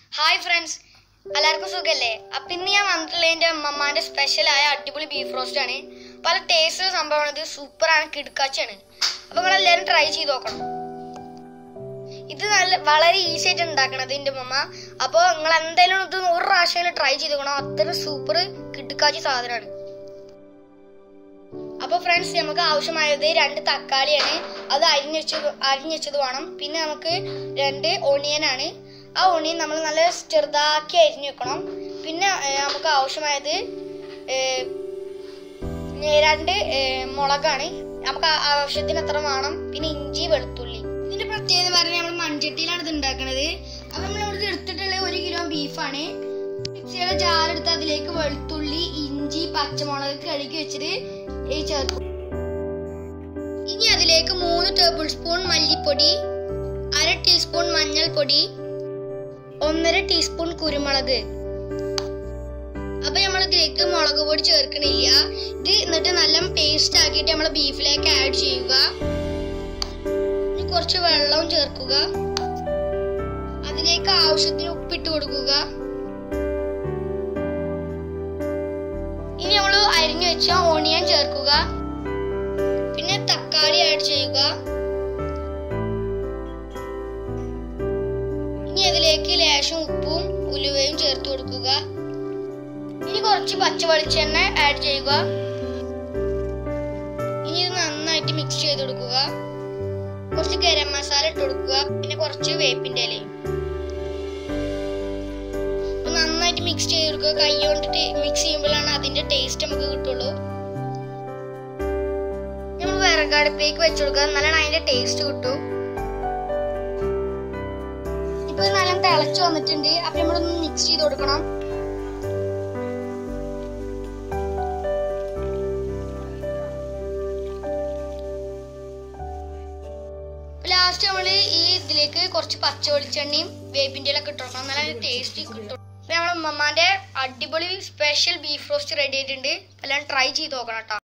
hi friends എല്ലാവർക്കും സുഖല്ലേ അപ്പൊ ഇന്ന് ഞാൻ വന്നിട്ടുള്ള എന്റെ അമ്മമാന്റെ സ്പെഷ്യലായ അടിപൊളി ബീഫ് റോസ്റ്റ് ആണ് പല ടേസ്റ്റ് സംഭവമാണ് ഇത് സൂപ്പറാണ് കിടുക്കാച്ചാണ് അപ്പൊ നിങ്ങൾ എല്ലാവരും ട്രൈ ചെയ്ത് നോക്കണം ഇത് നല്ല വളരെ ഈസി ആയിട്ട് ഉണ്ടാക്കണത് എന്റെ അമ്മ അപ്പോൾ നിങ്ങൾ എന്തായാലും ഇത് ഒരു പ്രാവശ്യം ട്രൈ ചെയ്ത് നോക്കണം അത്ര സൂപ്പർ കിടുക്കാച്ചി സാധനമാണ് അപ്പൊ ഫ്രണ്ട്സ് നമുക്ക് ആവശ്യമായത് രണ്ട് തക്കാളിയാണ് അത് അരിഞ്ഞെച്ചത് അരിഞ്ഞെച്ചത് വേണം പിന്നെ നമുക്ക് രണ്ട് ഓണിയൻ ആണ് ആ ഓണിയൻ നമ്മൾ നല്ല ചെറുതാക്കി അരിഞ്ഞു വെക്കണം പിന്നെ ഏ, നമുക്ക് ആവശ്യമായത് ഏ, ഏ, രണ്ട് ഏ, മുളകാണ് നമുക്ക് ആ- ആവശ്യത്തിന് എത്ര വേണം പിന്നെ ഇഞ്ചി വെളുത്തുള്ളി ഇതിന്റെ പ്രത്യേകത പറഞ്ഞാൽ നമ്മൾ മൺചട്ടിയിലാണ് ഇത് ഉണ്ടാക്കുന്നത് അപ്പൊ നമ്മൾ ഇവിടെ എടുത്തിട്ടുള്ള ഒരു കിലോ ബീഫാണ് മിക്സിയുടെ ജാറെടുത്ത് അതിലേക്ക് വെളുത്തുള്ളി ഇഞ്ചി പച്ചമുളക് കഴുകി വെച്ചിട്ട് ഈ ചേർക്കും ഇനി അതിലേക്ക് മൂന്ന് ടേബിൾ സ്പൂൺ മല്ലിപ്പൊടി അര ടീസ്പൂൺ മഞ്ഞൾപ്പൊടി ഒന്നര ടീസ്പൂൺ കുരുമുളക് അപ്പൊ നമ്മൾ ഇതിലേക്ക് മുളക് പൊടി ചേർക്കണില്ല ഇത് എന്നിട്ട് നല്ല പേസ്റ്റ് ആക്കിയിട്ട് നമ്മൾ ബീഫിലേക്ക് ആഡ് ചെയ്യുക ഇനി കുറച്ച് വെള്ളവും ചേർക്കുക അതിലേക്ക് ആവശ്യത്തിന് ഉപ്പിട്ട് കൊടുക്കുക ഇനി നമ്മൾ അരിഞ്ഞു വെച്ച ഓണിയൻ ചേർക്കുക പിന്നെ തക്കാളി ആഡ് ചെയ്യുക ഇനി അതിലേക്ക് ലേശം ഉപ്പും ഉലുവയും ചേർത്ത് കൊടുക്കുക ഇനി കുറച്ച് പച്ച വെളിച്ചെണ്ണ ആഡ് ചെയ്യുക ഇനി ഇത് നന്നായിട്ട് മിക്സ് ചെയ്ത് കൊടുക്കുക കുറച്ച് ഗരം മസാല ഇട്ട് കൊടുക്കുക പിന്നെ കുറച്ച് വേപ്പിന്റെ ഇലയും അപ്പൊ നന്നായിട്ട് മിക്സ് ചെയ്ത് കൊടുക്കുക കൈ കൊണ്ടിട്ട് മിക്സ് ചെയ്യുമ്പോഴാണ് അതിന്റെ ടേസ്റ്റ് നമുക്ക് കിട്ടുള്ളൂ നമ്മൾ വിറകടുപ്പിലേക്ക് വെച്ചു കൊടുക്കുക എന്നാലാണ് അതിന്റെ ടേസ്റ്റ് കിട്ടൂ ഇപ്പൊ ഇത് നല്ല തിളച്ചു വന്നിട്ടുണ്ട് അപ്പൊ നമ്മളൊന്ന് മിക്സ് ചെയ്ത് കൊടുക്കണം ലാസ്റ്റ് നമ്മള് ഈ ഇതിലേക്ക് കുറച്ച് പച്ച വെളിച്ചെണ്ണയും വേപ്പിന്റെ ഇലൊക്കെ ഇട്ട് കൊടുക്കണം നല്ല ടേസ്റ്റ് കിട്ടും ഇപ്പൊ നമ്മളെ ഉമ്മമാന്റെ അടിപൊളി സ്പെഷ്യൽ ബീഫ് റോസ്റ്റ് റെഡി ആയിട്ടുണ്ട് എല്ലാം ട്രൈ ചെയ്ത് നോക്കണം കേട്ടോ